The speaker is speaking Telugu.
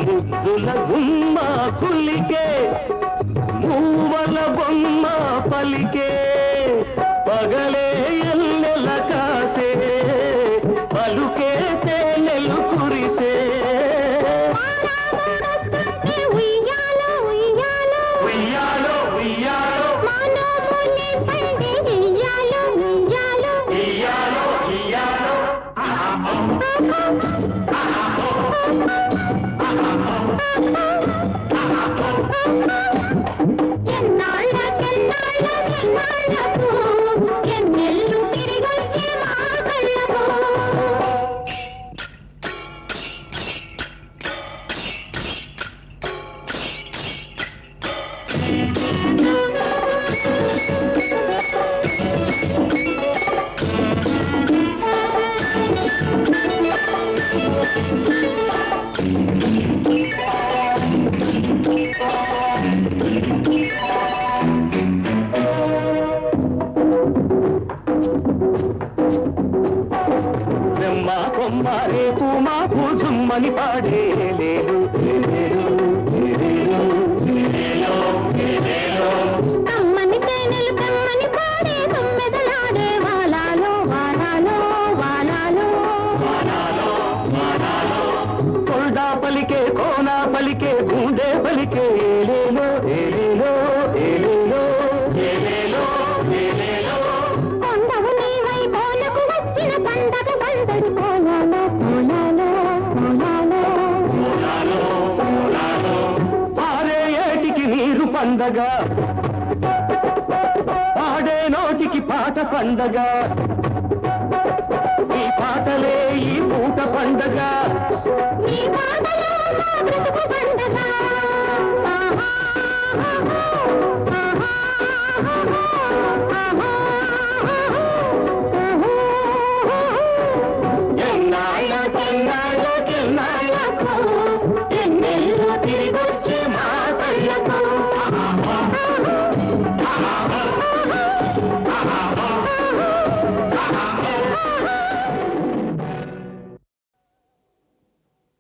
ముద్దుల గుమ్మ కులికే మూవల బొమ్మ పలికే పగలే ఎల్లెల కాసే పలుకే తేనెలు కురిసే మానవుడొస్తుంటే ఉయ్యాలో ఉయ్యాలో ఉయ్యాలో ఉయ్యాలో మానవులే పండే ఇయ్యాలో ఇయ్యాలో ఇయ్యాలో ఇయ్యాలో ఎన్నాళ్ళకెన్నాళ్ళకెన్నాళ్ళకు ఎన్నెల్లు తిరిగొచ్చే మా కళ్ళకు బ్రహ్మ కొమ్మ రేపు మాకు జుమ్మని పాడే లేడు లేడు లేడు లేడు కమ్మని తేనెలు కమ్మని పాడే తొమ్మెదలాడే వాలాలో వాలాలో వాలాలో కొండా పలికే కోన పలికే గుండె పలికే ఏలేలో ఏలేలో ఏలేలో ఏలేలో ఏలేలో కొండవు నీవై కోలకు వచ్చిన పండగ సందడి కోలాలో కోలాలో కోలాలో పారే ఏటికి నీరు పండగ పాడే నోటికి పాట పండగ ఈ పాటలే ఈ పూట పండగ నీ పాటలో మా బ్రతుకు